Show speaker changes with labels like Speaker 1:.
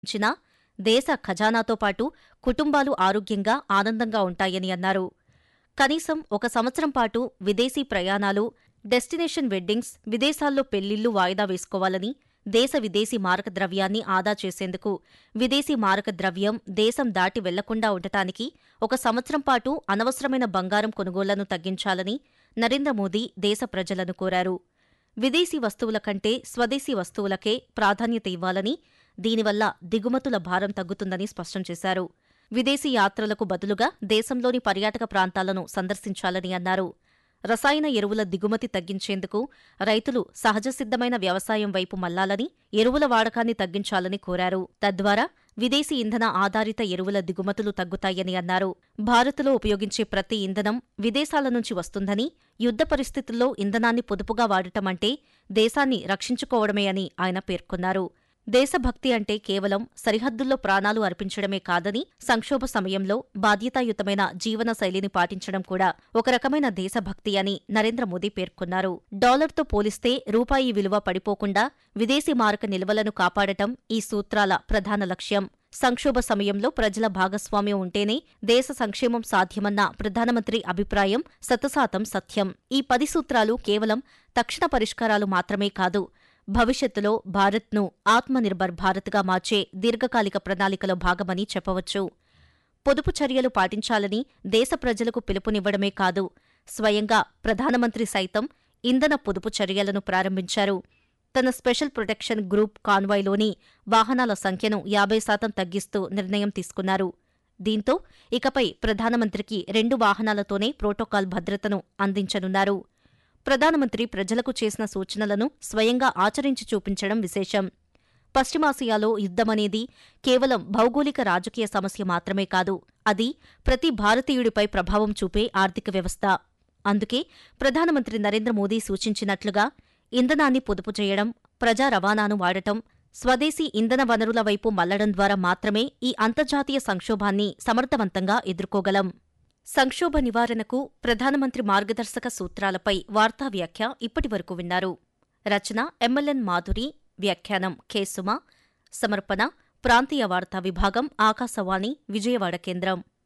Speaker 1: ఇచ్చినా దేశ ఖజానాతో పాటు కుటుంబాలు ఆరోగ్యంగా ఆనందంగా ఉంటాయని అన్నారు కనీసం ఒక సంవత్సరం పాటు విదేశీ ప్రయాణాలు డెస్టినేషన్ వెడ్డింగ్స్ విదేశాల్లో పెళ్లిళ్లు వాయిదా వేసుకోవాలని దేశ విదేశీ మారక ద్రవ్యాన్ని ఆదా చేసేందుకు విదేశీ మారక ద్రవ్యం దేశం దాటి వెళ్లకుండా ఉండటానికి ఒక సంవత్సరం పాటు అనవసరమైన బంగారం కొనుగోళ్లను తగ్గించాలని నరేంద్ర మోదీ దేశ ప్రజలను కోరారు విదేశీ వస్తువుల కంటే స్వదేశీ వస్తువులకే ప్రాధాన్యత ఇవ్వాలని దీనివల్ల దిగుమతుల భారం తగ్గుతుందని స్పష్టం చేశారు విదేశీ యాత్రలకు బదులుగా దేశంలోని పర్యాటక ప్రాంతాలను సందర్శించాలని అన్నారు రసాయన ఎరువుల దిగుమతి తగ్గించేందుకు రైతులు సహజసిద్ధమైన వ్యవసాయం వైపు మళ్లాలని ఎరువుల వాడకాన్ని తగ్గించాలని కోరారు తద్వారా విదేశీ ఇంధన ఆధారిత ఎరువుల దిగుమతులు తగ్గుతాయని అన్నారు భారత్లో ఉపయోగించే ప్రతి ఇంధనం విదేశాల నుంచి వస్తుందని యుద్ధ పరిస్థితుల్లో ఇంధనాన్ని పొదుపుగా వాడటం అంటే దేశాన్ని రక్షించుకోవడమే అని ఆయన పేర్కొన్నారు దేశభక్తి అంటే కేవలం సరిహద్దుల్లో ప్రాణాలు అర్పించడమే కాదని సంక్షోభ సమయంలో బాధ్యతాయుతమైన జీవన శైలిని పాటించడం కూడా ఒక రకమైన దేశభక్తి అని నరేంద్ర మోదీ పేర్కొన్నారు డాలర్తో పోలిస్తే రూపాయి విలువ పడిపోకుండా విదేశీ మారక నిల్వలను కాపాడటం ఈ సూత్రాల ప్రధాన లక్ష్యం సంక్షోభ సమయంలో ప్రజల భాగస్వామ్యం ఉంటేనే దేశ సంక్షేమం సాధ్యమన్న ప్రధానమంత్రి అభిప్రాయం శతశాతం సత్యం ఈ పది సూత్రాలు కేవలం తక్షణ పరిష్కారాలు మాత్రమే కాదు భవిష్యత్తులో భారత్ను ఆత్మనిర్భర్ భారత్గా మార్చే దీర్ఘకాలిక ప్రణాళికలో భాగమని చెప్పవచ్చు పొదుపు చర్యలు పాటించాలని దేశ ప్రజలకు పిలుపునివ్వడమే కాదు స్వయంగా ప్రధానమంత్రి సైతం ఇంధన పొదుపు చర్యలను ప్రారంభించారు తన స్పెషల్ ప్రొటెక్షన్ గ్రూప్ కాన్వాయ్లోని వాహనాల సంఖ్యను యాభై శాతం తగ్గిస్తూ నిర్ణయం తీసుకున్నారు దీంతో ఇకపై ప్రధానమంత్రికి రెండు వాహనాలతోనే ప్రోటోకాల్ భద్రతను అందించనున్నారు ప్రధానమంత్రి ప్రజలకు చేసిన సూచనలను స్వయంగా ఆచరించి చూపించడం విశేషం పశ్చిమాసియాలో యుద్ధమనేది కేవలం భౌగోళిక రాజకీయ సమస్య మాత్రమే కాదు అది ప్రతి భారతీయుడిపై ప్రభావం చూపే ఆర్థిక వ్యవస్థ అందుకే ప్రధానమంత్రి నరేంద్ర మోదీ సూచించినట్లుగా ఇంధనాన్ని పొదుపు చేయడం ప్రజా రవాణాను వాడటం స్వదేశీ ఇంధన వనరుల వైపు మళ్లడం ద్వారా మాత్రమే ఈ అంతర్జాతీయ సంక్షోభాన్ని సమర్థవంతంగా ఎదుర్కోగలం సంక్షోభ నివారణకు ప్రధానమంత్రి మార్గదర్శక సూత్రాలపై వార్తా వ్యాఖ్య ఇప్పటివరకు విన్నారు రచన ఎమ్మెల్యన్ మాధురి వ్యాఖ్యానం కేసుమ సమర్పణ ప్రాంతీయ వార్తా విభాగం ఆకాశవాణి విజయవాడ కేంద్రం